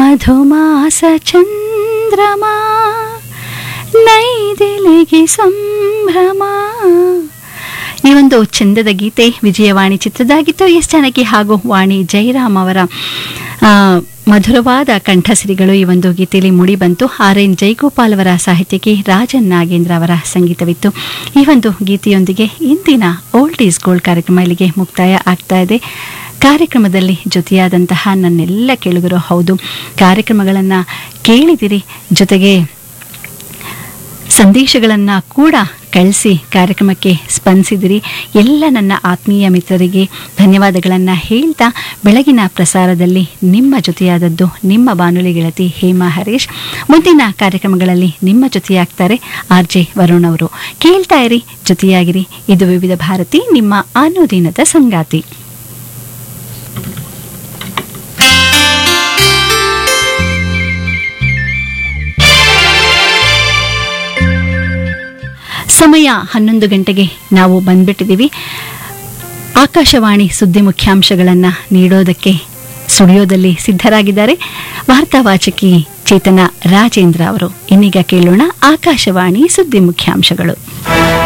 ಮಧುಮಾಸ ಚಂದ್ರಮ ನೈದಿಲಿಗೆ ಸಂಭ್ರಮ ಈ ಒಂದು ಚಂದದ ಗೀತೆ ವಿಜಯವಾಣಿ ಚಿತ್ರದಾಗಿತ್ತು ಎಸ್ ಜಾನಕಿ ಹಾಗೂ ವಾಣಿ ಜಯರಾಮ್ ಅವರ ಆ, ಮಧುರವಾದ ಕಂಠಸಿರಿಗಳು ಈ ಒಂದು ಗೀತೆಯಲ್ಲಿ ಮೂಡಿ ಬಂತು ಆರ್ ಎನ್ ಜೈಗೋಪಾಲ್ ಅವರ ಸಾಹಿತ್ಯಕ್ಕೆ ರಾಜನ್ ನಾಗೇಂದ್ರ ಅವರ ಸಂಗೀತವಿತ್ತು ಈ ಒಂದು ಗೀತೆಯೊಂದಿಗೆ ಇಂದಿನ ಓಲ್ಡ್ ಈಸ್ ಗೋಲ್ಡ್ ಕಾರ್ಯಕ್ರಮ ಇಲ್ಲಿಗೆ ಮುಕ್ತಾಯ ಆಗ್ತಾ ಇದೆ ಕಾರ್ಯಕ್ರಮದಲ್ಲಿ ಜೊತೆಯಾದಂತಹ ನನ್ನೆಲ್ಲ ಕೇಳುಗರು ಹೌದು ಕಾರ್ಯಕ್ರಮಗಳನ್ನು ಕೇಳಿದಿರಿ ಜೊತೆಗೆ ಸಂದೇಶಗಳನ್ನು ಕೂಡ ಕಳಿಸಿ ಕಾರ್ಯಕ್ರಮಕ್ಕೆ ಸ್ಪಂದಿಸಿದಿರಿ ಎಲ್ಲ ನನ್ನ ಆತ್ಮೀಯ ಮಿತ್ರರಿಗೆ ಧನ್ಯವಾದಗಳನ್ನು ಹೇಳ್ತಾ ಬೆಳಗಿನ ಪ್ರಸಾರದಲ್ಲಿ ನಿಮ್ಮ ಜೊತೆಯಾದದ್ದು ನಿಮ್ಮ ಬಾನುಲಿ ಗೆಳತಿ ಹೇಮಾ ಹರೀಶ್ ಮುಂದಿನ ಕಾರ್ಯಕ್ರಮಗಳಲ್ಲಿ ನಿಮ್ಮ ಜೊತೆಯಾಗ್ತಾರೆ ಆರ್ ಜೆ ವರುಣ್ ಅವರು ಕೇಳ್ತಾ ಇರಿ ಜೊತೆಯಾಗಿರಿ ಇದು ವಿವಿಧ ಭಾರತಿ ನಿಮ್ಮ ಅನುದಿನದ ಸಂಗಾತಿ ಸಮಯ ಹನ್ನೊಂದು ಗಂಟೆಗೆ ನಾವು ಬಂದ್ಬಿಟ್ಟಿದ್ದೀವಿ ಆಕಾಶವಾಣಿ ಸುದ್ದಿ ಮುಖ್ಯಾಂಶಗಳನ್ನು ನೀಡೋದಕ್ಕೆ ಸ್ಟುಡಿಯೋದಲ್ಲಿ ಸಿದ್ಧರಾಗಿದ್ದಾರೆ ವಾರ್ತಾವಾಚಕಿ ಚೇತನ ರಾಜೇಂದ್ರ ಅವರು ಇನ್ನೀಗ ಕೇಳೋಣ ಆಕಾಶವಾಣಿ ಸುದ್ದಿ ಮುಖ್ಯಾಂಶಗಳು